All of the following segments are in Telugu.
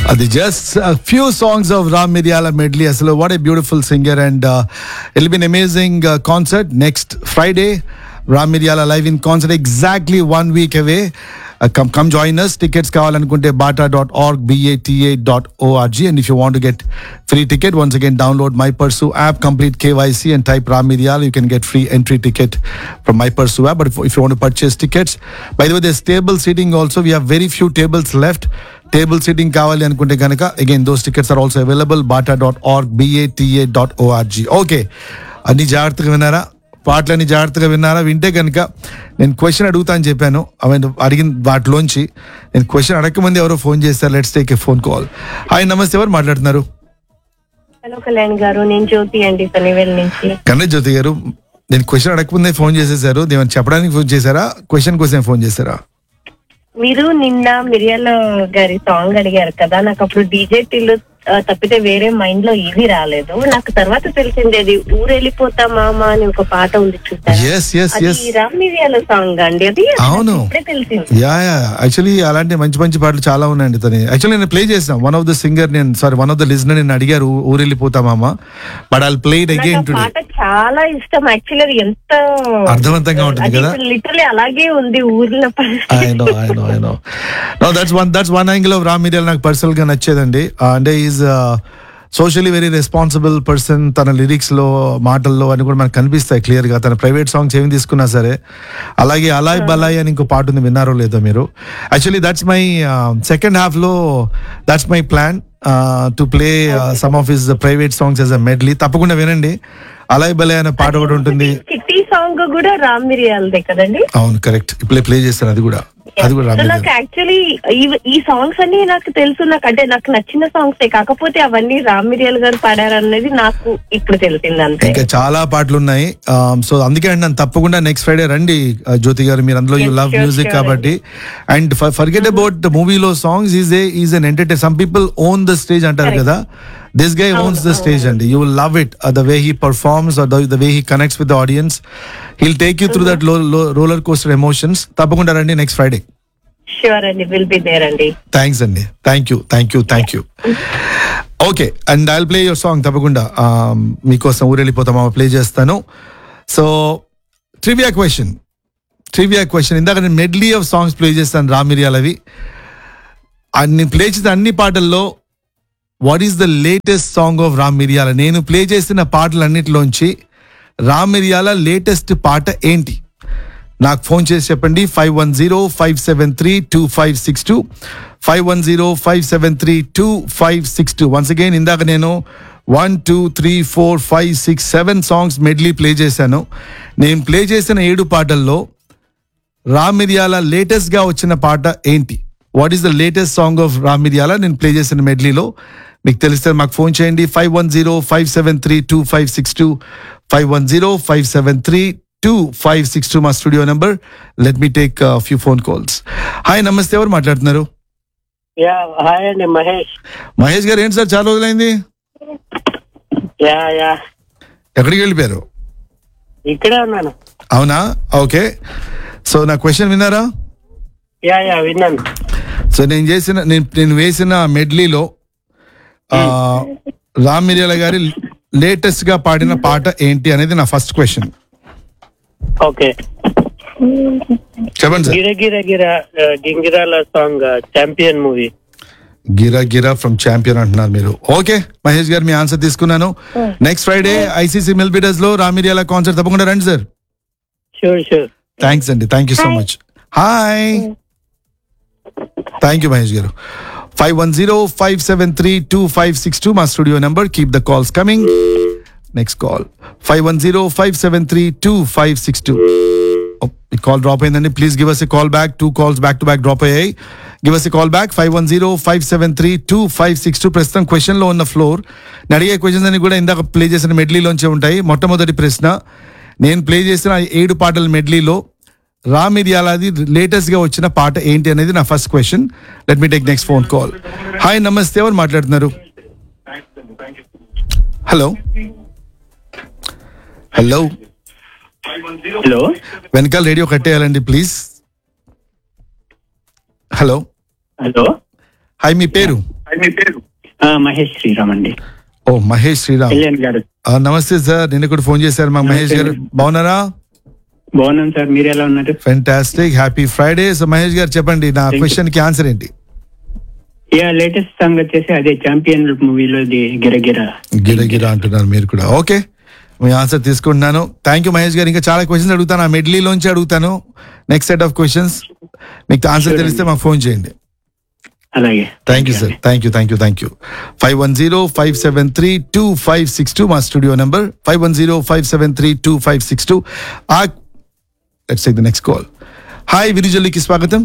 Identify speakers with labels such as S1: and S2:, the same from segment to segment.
S1: అది just few songs of Ram Miriyala medley అసలు what a beautiful singer and it'll be an amazing concert next Friday Ram Miriyala live in concert exactly one week away come come join us tickets కావాలనుకుంటే BATA dot org B A T A dot O R G and if you want get free ticket once again download My Pursu app complete KYC and type Ram Miriyala you can get free entry ticket from My Pursu app but if you want purchase tickets by the way this table seating also we have very few tables left table seating కావాలి అనుకుంటే కనుక again those tickets are also available BATA dot org B A T A dot O R G okay అన్ని జాగ్రత్తగా విన్నారా పాటలన్నీ జాగ్రత్తగా విన్నారా వింటే కనుక నేను క్వశ్చన్ అడుగుతా అని చెప్పాను అవి అడిగిన వాటిలోంచి నేను క్వశ్చన్ అడగకముందు ఎవరో ఫోన్ చేస్తారు let's take a phone call hi నమస్తే ఎవరు మాట్లాడుతున్నారు
S2: హలో కళ్యాణ్ గారు నేను జ్యోతి అండి పనివేల్ నుంచి
S1: కన్నయ్య జ్యోతి గారు నేను క్వశ్చన్ అడగకముందే ఫోన్ చేసేసారు ఏమైనా చెప్పడానికి ఫోన్ చేశారా క్వశ్చన్ కోసం ఫోన్ చేశారా
S2: మీరు నిన్న మిరియాల గారి సాంగ్ అడిగారు కదా నాకు అప్పుడు డీజే టిల్లు ఆ, తప్పితే వేరే మైండ్ లో ఏది రాలేదు నాకు తర్వాత తెలిసింది అది ఊరెళ్ళిపోతా మామ అని ఒక పాట ఉంది చూసారా
S1: ఎస్ ఎస్
S2: అది
S1: ఎస్
S2: రామ్ మిరియాల సాంగ్ అండి అది
S1: అవును.
S2: నాకు ఇప్పుడే తెలిసింది
S1: యా యా యాక్చువల్లీ అలాంటి మంచి మంచి పాటలు చాలా ఉన్నాయండి తను యాక్చువల్లీ నేను ప్లే చేసిన వన్ ఆఫ్ ద సింగర్ నేను sorry one of the listener నేను అడిగారు ఊ- ఊరెళ్ళిపోతామా బట్ ఐ ప్లే ఇట్
S2: నాకు
S1: అగైన్
S2: ఆ
S1: టుడే
S2: పాట చాలా ఇష్టం యాక్చువల్లీ అది ఎంత
S1: అర్థవంతంగా ఉంటుంది కదా?
S2: లిటరలీ అలాగే ఉంది ఊర్లో
S1: I know I know I know no that's one that's one angle of Ram Miriyala నాకు పర్సనల్ గా నచ్చేదండి ఆ, అంటే is socially very responsible person తన లిరిక్స్ లో మాటల్లో అని కూడా మనకు కనిపిస్తాయి క్లియర్ గా తన ప్రైవేట్ సాంగ్స్ ఏమి తీసుకున్నా సరే అలాగే అలాయ్ బలాయ్ అని ఇంకో పాట ఉంది విన్నారో లేదో మీరు actually that's my second half లో that's my plan to play some of his private songs as a medley తప్పకుండా వినండి అలాయ్ బలాయ్ అనే పాట ఒకటి ఉంటుంది
S2: చిట్టి సాంగ్ కూడా రామ్ మిరియాలదే కదండి
S1: అవును కరెక్ట్ ఇప్పుడే ప్లే చేస్తాను అది కూడా అది కూడా
S2: సో
S1: రామ్
S2: నాకు యాక్చువల్లీ ఈ సాంగ్స్ అన్ని నాకు తెలుసు నాకు అంటే నాకు నచ్చిన సాంగ్స్ కాకపోతే అవన్నీ రామ్ మిరియల్ గారు పాడారనేది నాకు ఇప్పుడు తెలిసింది అంతే
S1: ఇంకా చాలా పాటలు ఉన్నాయి సో అందుకే అండి నన్ను తప్పకుండా నెక్స్ట్ ఫ్రైడే రండి ఆ, జ్యోతి గారు మీరు అందులో you
S2: Yes,
S1: love
S2: sure,
S1: music
S2: sure
S1: కాబట్టి అండ్ ఫర్గెట్ అబౌట్ మూవీలో songs is a is an entertain some people own the stage అంటారు
S2: Correct.
S1: కదా this guy owns the stage అండి you will love it the way he performs the way he connects with the audience he'll take you through that roller coaster emotions తప్పకుండా రండి నెక్స్ట్ ఫ్రైడే
S2: షూర్ అండి విల్ బి దేర్ అండి
S1: థ్యాంక్స్ అండి thank you thank you thank you okay and I'll play your song తప్పకుండా um, మీకోసం ఊరెళ్ళిపోతామా ప్లే చేస్తాను so trivia question trivia question ఇందాక నేను మెడ్లీ ఆఫ్ సాంగ్స్ ప్లే చేస్తాను రామిరియాలవి నేను ప్లే చేసిన అన్ని పాటల్లో what is the latest song of Ram Miriyala నేను ప్లే చేసిన పాటలన్నిటిలోంచి రామ్ మిరియాల లేటెస్ట్ పాట ఏంటి నాకు ఫోన్ చేసి చెప్పండి five one zero five seven three two five six two five one zero five seven three two five six two once again ఇందాక నేను one two three four five six seven songs medley play చేశాను నేను ప్లే చేసిన ఏడు పాటల్లో రామ్ మిరియాల లేటెస్ట్ గా వచ్చిన పాట ఏంటి what is the latest song of Ram Miriyala నేను ప్లే చేసిన మెడ్లీలో మీకు తెలిస్తే మాకు ఫోన్ చేయండి five one zero five seven three two five six two five one zero five seven three two five six two మా studio number let me take few phone calls hi నమస్తే ఎవరు మాట్లాడుతున్నారు
S3: యా హాయ్ అండి మహేష్
S1: మహేష్ గారు ఏంటి సార్ చాలా రోజులైంది
S3: యా యా
S1: ఎక్కడికి వెళ్ళిపోయారు
S3: ఇక్కడే ఉన్నాను
S1: అవునా ఓకే సో నా క్వశ్చన్ విన్నారా
S3: యా యా విన్నాను
S1: సో నేను చేసిన నేను నేను వేసిన మెడ్లీలో ఆ, రామ్ మిరియాల గారి లేటెస్ట్ గా పాడిన పాట ఏంటి అనేది నా ఫస్ట్ క్వశ్చన్
S3: ఓకే
S1: చెప్పండి సార్
S3: గిర గిర గిర ఆ, గింగిరాల సాంగ్ చాంపియన్ మూవీ
S1: గిరా గిరా ఫ్రమ్ ఛాంపియన్ అంటున్నారు మీరు ఓకే మహేష్ గారు మీ ఆన్సర్ తీసుకున్నాను నెక్స్ట్ ఫ్రైడే ఐసీసీ మిల్బిడస్ లో రామ్ మిరియాల కాన్సర్ట్ తప్పకుండా రండి సార్
S3: షూర్ షూర్
S1: థ్యాంక్స్ అండి thank you so much hi thank you Mahesh garu five one zero five seven three two five six two మా studio number keep the calls coming next call five one zero five seven three two five six two ఈ కాల్ డ్రాప్ అయిందండి please give us a call back two calls back to back drop అయ్యాయి give us a call back five one zero five seven three two five six two ప్రస్తుతం క్వశ్చన్ లో ఉన్న ఫ్లోర్ నేను అడిగే క్వశ్చన్స్ అన్ని కూడా ఇందాక ప్లే చేసిన మెడ్లీలోంచే ఉంటాయి మొట్టమొదటి ప్రశ్న నేను ప్లే చేసిన ఆ ఏడు పాటల మెడ్లీలో రామిర్యాలాది లేటెస్ట్ గా వచ్చిన పాట ఏంటి అనేది నా first question let me take next phone call hi నమస్తే ఎవరు మాట్లాడుతున్నారు హలో హలో
S3: హలో
S1: వెనకాల రేడియో కట్టేయాలండి ప్లీజ్ హలో
S3: హలో
S1: హాయ్ మీ పేరు
S4: మీ పేరు
S5: ఆ, మహేష్ శ్రీరామ్ అండి
S1: ఓ మహేష్ శ్రీరామ్
S5: కళ్యాణ్ గారు
S1: ఆ, నమస్తే సార్ నిన్న కూడా ఫోన్ చేశారు మా మహేష్ గారు బాగున్నారా
S5: బాగున్నాను సార్ మీరు ఎలా ఉన్నారు
S1: fantastic happy Friday so Mahesh garu చెప్పండి నా
S5: you.
S1: క్వశ్చన్ కి ఆన్సర్ ఏంటి
S5: యా లేటెస్ట్ సాంగ్ వచ్చేసి అదే చాంపియన్ మూవీలో గిరగిర
S1: గిరగిరా అంటున్నారు మీరు కూడా ఓకే మీ ఆన్సర్ తీసుకుంటున్నాను థ్యాంక్ యూ మహేష్ గారు ఇంకా చాలా క్వశ్చన్స్ అడుగుతాను ఆ మెడ్లీలోంచి అడుగుతాను నెక్స్ట్ సెట్ ఆఫ్ క్వశ్చన్స్ మీకు ఆన్సర్
S5: Sure
S1: తెలిస్తే మాకు ఫోన్ చేయండి
S5: అలాగే
S1: thank you sir thank you thank you thank you five one zero five seven three two five six two మా studio number five one zero five seven three two five six two ఆ let's take the next call hi విరిజల్లికి స్వాగతం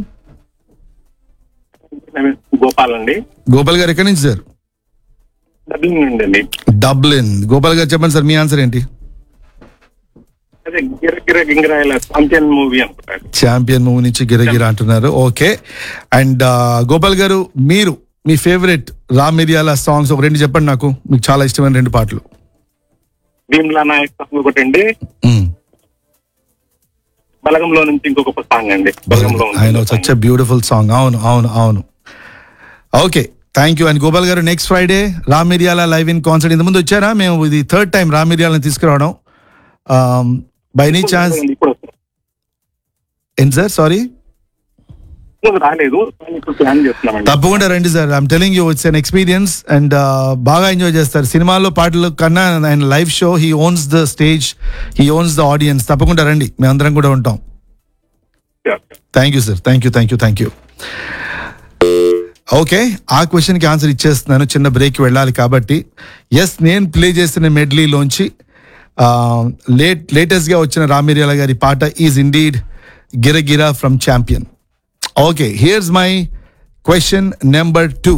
S4: గోపాల్ అండి
S1: గోపాల్ గారు ఎక్కడి నుంచి సార్
S4: డబ్బింగ్ నుండి అండి
S1: డబ్లిన్ గోపాల్ గారు చెప్పండి సార్ మీ ఆన్సర్ ఏంటి
S4: అదే గిర గిర గింగరాయల చాంపియన్ మూవీ అనుకుంటారు
S1: ఛాంపియన్ మూవీ నుంచి గిరగిర అంటున్నారు ఓకే అండ్ గోపాల్ గారు మీరు మీ ఫేవరెట్ రామ్ మిరియాల సాంగ్స్ ఒక రెండు చెప్పండి నాకు మీకు చాలా ఇష్టమైన రెండు పాటలు
S4: భీమ్లా నాయక్ సాంగ్ ఒకటి అండి
S1: మ్మ్.
S4: బలగంలో నుంచి ఇంకొక సాంగ్ అండి బలగంలో
S1: I know such beautiful song అవును అవును అవును okay thank you and Gopal garu next Friday Ram Miriyala live in concert ఇంత ముందు వచ్చారా మేము ఇది థర్డ్ టైం రామ్ మిరియాలని తీసుకురావడం బై ఎనీ ఛాన్స్
S4: ఇప్పుడు
S1: ఏంటి సార్ సారీ
S4: ఇప్పుడు రాలేదు కానీ ఇప్పుడు ప్లాన్ చేస్తున్నామండి
S1: తప్పకుండా రండి sir I'm telling you it's an experience and బాగా ఎంజాయ్ చేస్తారు సినిమాల్లో పాటలు కన్నా ఆయన live show he owns the stage he owns the audience తప్పకుండా రండి మేమందరం కూడా ఉంటాం thank you sir thank you thank you thank you okay ఆ క్వశ్చన్కి ఆన్సర్ ఇచ్చేస్తున్నాను చిన్న బ్రేక్ వెళ్ళాలి కాబట్టి ఎస్ నేను ప్లే చేసిన మెడ్లీలోంచి లేట్ లేటెస్ట్గా వచ్చిన రామిర్యాల గారి పాట ఈజ్ ఇండీడ్ గిరగిరా from champion okay here's my question number two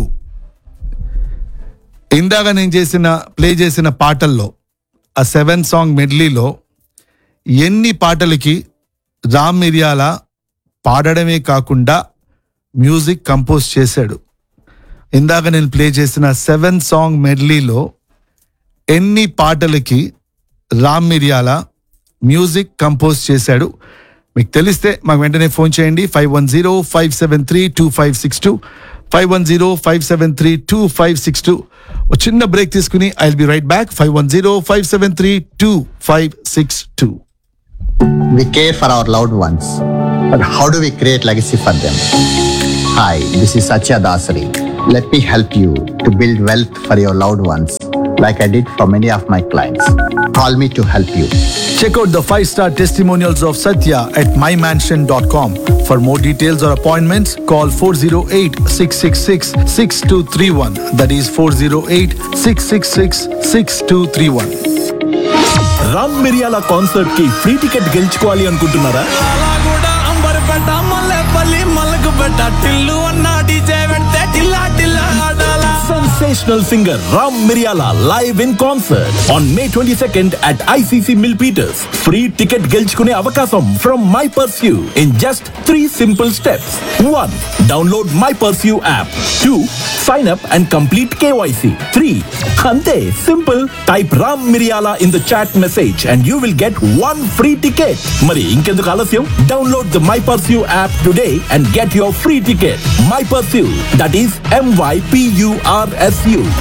S1: ఇందాక నేను చేసిన ప్లే చేసిన పాటల్లో ఆ సెవెన్ సాంగ్ మెడ్లీలో ఎన్ని పాటలకి రామ్ మిరియాల పాడడమే కాకుండా మ్యూజిక్ కంపోజ్ చేశాడు ఇందాక నేను ప్లే చేసిన సెవెన్ సాంగ్ మెడ్లీలో ఎన్ని పాటలకి రామ్ మిరియాల మ్యూజిక్ కంపోజ్ చేశాడు మీకు తెలిస్తే మాకు వెంటనే ఫోన్ చేయండి five one zero five seven three two five six two five one zero five seven three two five six two ఒక చిన్న బ్రేక్ తీసుకుని I will be right back five one zero five seven three two five six two
S6: We care for our loved ones, but how do we create legacy for them? Hi, this is Satya Dasari. Let me help you to build wealth for your loved ones, like I did for many of my clients. Call me to help you.
S1: Check out the five star testimonials of Satya at mymansion.com. For more details or appointments, call 408 666 6231. That is 408 666 6231.
S7: Ram Miriyala concert కి ఫ్రీ టికెట్ గెలుచుకోవాలి అనుకుంటున్నారా
S8: కూడా అంబర్పేట మల్లెపల్లి మల్లకుపేట టిల్లు అన్న డీజే పెడితే టిల్లా టిల్లా ఆడాలా
S7: sensational singer Ram Miriyala live in concert on May twenty second at ICC Milpitas free ticket గెలుచుకునే అవకాశం from My Pursu in just three simple steps one download My Pursu app two sign up and complete KYC three అంతే simple type Ram Miriyala in the chat message and you will get one free ticket మరి ఇంకెందుకు ఆలస్యం download the My Pursu app today and get your free ticket my pursue that is MYPURSU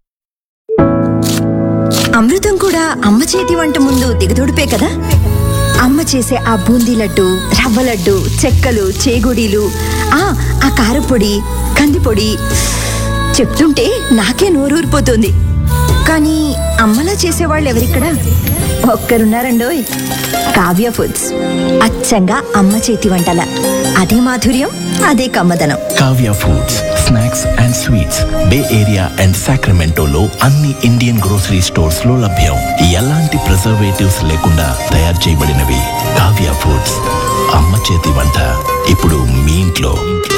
S9: అమృతం కూడా అమ్మ చేతి వంట ముందు దిగదొడిపే కదా అమ్మ చేసే ఆ బూందీ లడ్డు రవ్వ లడ్డు చెక్కలు చేగుడీలు ఆ ఆ కారపొడి కందిపొడి చెప్తుంటే నాకే నోరూరిపోతుంది కానీ అమ్మలా చేసేవాళ్ళు ఎవరిక్కడ ఒక్కరున్నారండోయ్ కావ్య ఫుడ్స్ అచ్చంగా అమ్మ చేతి వంటల అదే మాధుర్యం అదే కమ్మదనం
S10: Kavya foods snacks and sweets bay area and సాక్రమెంటోలో అన్ని ఇండియన్ గ్రోసరీ స్టోర్స్ లో లభ్యం ఎలాంటి ప్రిజర్వేటివ్స్ లేకుండా తయారు చేయబడినవి కావ్య ఫుడ్స్ అమ్మ చేతి వంట ఇప్పుడు మీ ఇంట్లో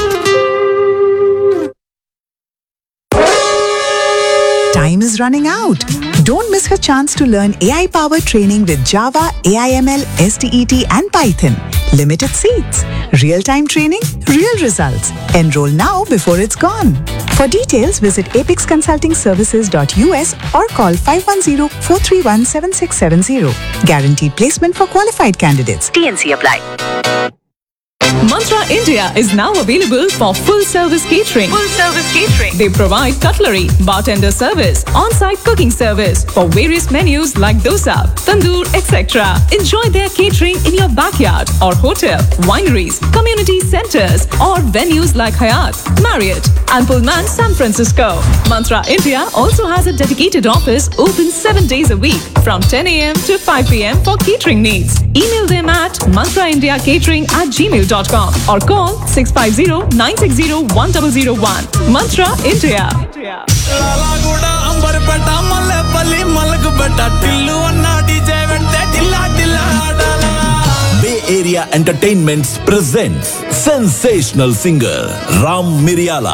S11: Time is running out. Don't miss her chance to learn AI powered training with Java, AIML, STET, and Python. Limited seats. Real time training, real results. Enroll now before it's gone. For details, visit apexconsultingservices.us or call 510 431 7670. Guaranteed placement for qualified candidates.
S9: TNC apply.
S12: Mantra India is now available for full service catering. Full service catering. They provide cutlery, bartender service, on-site cooking service for various menus like dosa, tandoor, etc. Enjoy their catering in your backyard or hotel, wineries, community centers, or venues like Hyatt, Marriott, and Pullman San Francisco. Mantra India also has a dedicated office open seven days a week from 10 a.m. to 5 p.m. for catering needs. Email them at mantraindiacatering at gmail.com or call 650-960-1001. Mantra India.
S8: Lalaguda Amberpet Mallepally Malakpet Tillu అన్న డీజే పెడితే టిల్లా టిల్లా ఆడాలా
S7: Bay Area Entertainments presents sensational singer Ram Miriala